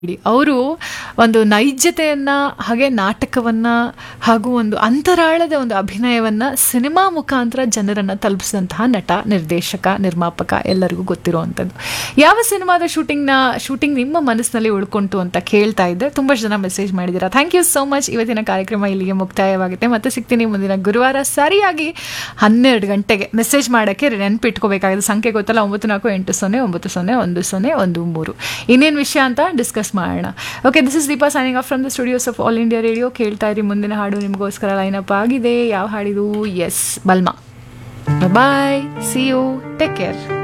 ಅವರು ಒಂದು ನೈಜತೆಯನ್ನ ಹಾಗೆ ನಾಟಕವನ್ನ ಹಾಗೂ ಒಂದು ಅಂತರಾಳದ ಒಂದು ಅಭಿನಯವನ್ನ ಸಿನಿಮಾ ಮುಖಾಂತರ ಜನರನ್ನ ತಲುಪಿಸಿದಂತಹ ನಟ ನಿರ್ದೇಶಕ ನಿರ್ಮಾಪಕ ಎಲ್ಲರಿಗೂ ಗೊತ್ತಿರುವಂಥದ್ದು ಯಾವ ಸಿನಿಮಾದ ಶೂಟಿಂಗ್ನ ಶೂಟಿಂಗ್ ನಿಮ್ಮ ಮನಸ್ಸಿನಲ್ಲಿ ಉಳ್ಕೊಂತು ಅಂತ ಕೇಳ್ತಾ ಇದ್ದೆ ತುಂಬ ಜನ ಮೆಸೇಜ್ ಮಾಡಿದ್ದೀರಾ ಥ್ಯಾಂಕ್ ಯು ಸೋ ಮಚ್ ಇವತ್ತಿನ ಕಾರ್ಯಕ್ರಮ ಇಲ್ಲಿಗೆ ಮುಕ್ತಾಯವಾಗುತ್ತೆ ಮತ್ತೆ ಸಿಗ್ತೀನಿ ಮುಂದಿನ ಗುರುವಾರ ಸರಿಯಾಗಿ ಹನ್ನೆರಡು ಗಂಟೆಗೆ ಮೆಸೇಜ್ ಮಾಡೋಕ್ಕೆ ನೆನಪಿಟ್ಕೋಬೇಕಾಗಿದೆ ಸಂಖ್ಯೆ ಗೊತ್ತಲ್ಲ ಒಂಬತ್ತು ನಾಲ್ಕು ಎಂಟು ಸೊನ್ನೆ ಒಂಬತ್ತು ಸೊನ್ನೆ ಒಂದು ಸೊನ್ನೆ ಒಂದು ಮೂರು ಇನ್ನೇನು ವಿಷಯ ಅಂತ ಡಿಸ್ಕಸ್ ಮಾಡೋಣ okay this is Deepa signing off from the studios of All India Radio ಕೇಳ್ತಾ ಇರಿ ಮುಂದಿನ ಹಾಡು ನಿಮಗೋಸ್ಕರ ಲೈನಪ್ ಆಗಿದೆ ಯಾವ ಹಾಡಿದು ಎಸ್ ಬಲ್ಮಾ bye see you take care